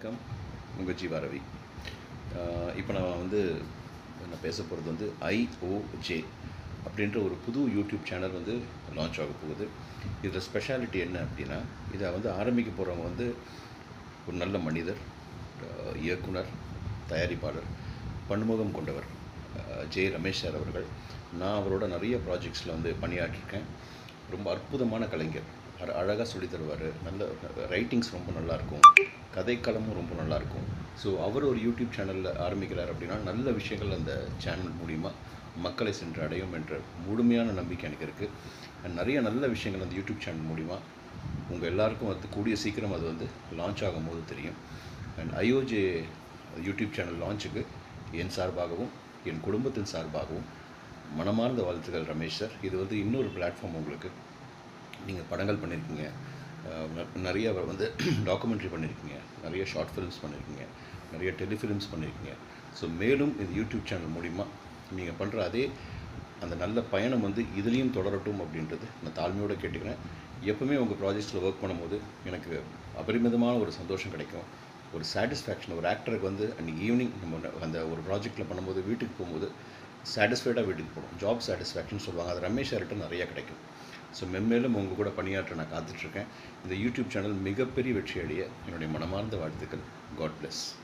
வணக்கம் உங்கள் ஜீவா ரவி இப்போ நான் வந்து நான் பேச போகிறது வந்து ஐஓஜே அப்படின்ற ஒரு புது யூடியூப் சேனல் வந்து லான்ச் ஆக போகுது இதில் ஸ்பெஷாலிட்டி என்ன அப்படின்னா இதை வந்து ஆரம்பிக்க போகிறவங்க வந்து ஒரு நல்ல மனிதர் அஹ், இயக்குனர் தயாரிப்பாளர் பன்முகம் கொண்டவர் அஹ், ஜே ரமேஷ் சார் அவர்கள் நான் அவரோட நிறைய ப்ராஜெக்ட்ஸில் வந்து பணியாற்றிருக்கேன் ரொம்ப அற்புதமான கலைஞர் அழ- அழகா சொல்லி தருவார் நல்ல ரைட்டிங்ஸ் ரொம்ப நல்லாயிருக்கும் கதைக்களமும் ரொம்ப நல்லாயிருக்கும் ஸோ அவர் ஒரு யூடியூப் சேனலில் ஆரம்பிக்கிறார் அப்படின்னா நல்ல விஷயங்கள் அந்த சேனல் மூலிமா மக்களை சென்று அடையும் என்ற முழுமையான நம்பிக்கை எனக்கு இருக்குது நிறைய நல்ல விஷயங்கள் அந்த யூடியூப் சேனல் மூலிமா உங்கள் எல்லாருக்கும் வந்து கூடிய சீக்கிரம் அது வந்து லான்ச் ஆகும்போது தெரியும் அண்ட் ஐஓஜே யூடியூப் சேனல் லான்ச்சுக்கு என் சார்பாகவும் என் குடும்பத்தின் சார்பாகவும் மனமார்ந்த வாழ்த்துக்கள் ரமேஷ் சார் இது வந்து இன்னொரு பிளாட்ஃபார்ம் உங்களுக்கு நீங்கள் படங்கள் பண்ணியிருக்கீங்க அஹ் ந- நிறைய வந்து டாக்குமெண்ட்ரி பண்ணியிருக்கீங்க நிறைய ஷார்ட் ஃபிலிம்ஸ் பண்ணியிருக்கீங்க நிறைய டெலிஃபிலிம்ஸ் பண்ணியிருக்கீங்க ஸோ மேலும் இந்த யூடியூப் சேனல் மூலிமா நீங்கள் பண்ணுற அதே அந்த நல்ல பயணம் வந்து இதுலேயும் தொடரட்டும் அப்படின்றது நான் தாழ்மையோடு கேட்டுக்கிறேன் எப்பவுமே உங்கள் ப்ராஜெக்ட்ஸில் ஒர்க் பண்ணும்போது எனக்கு அபரிமிதமான ஒரு சந்தோஷம் கிடைக்கும் ஒரு சாட்டிஸ்ஃபேக்ஷன் ஒரு ஆக்டருக்கு வந்து அன்றைக்கி ஈவினிங் நம்ம ந- அந்த ஒரு ப்ராஜெக்ட்டில் பண்ணும்போது வீட்டுக்கு போகும்போது சாட்டிஸ்ஃபைடாக வீட்டுக்கு போகணும் ஜாப் சாட்டிஸ்ஃபேக்ஷன் சொல்லுவாங்க அது ரமேஷ் சார்கிட்ட நிறைய கிடைக்கும் ஸோ மென்மேலும் உங்கள் கூட பணியாற்ற நான் காத்துட்ருக்கேன் இந்த யூடியூப் சேனல் மிகப்பெரிய வெற்றி அடைய என்னுடைய மனமார்ந்த வாழ்த்துக்கள் காட் bless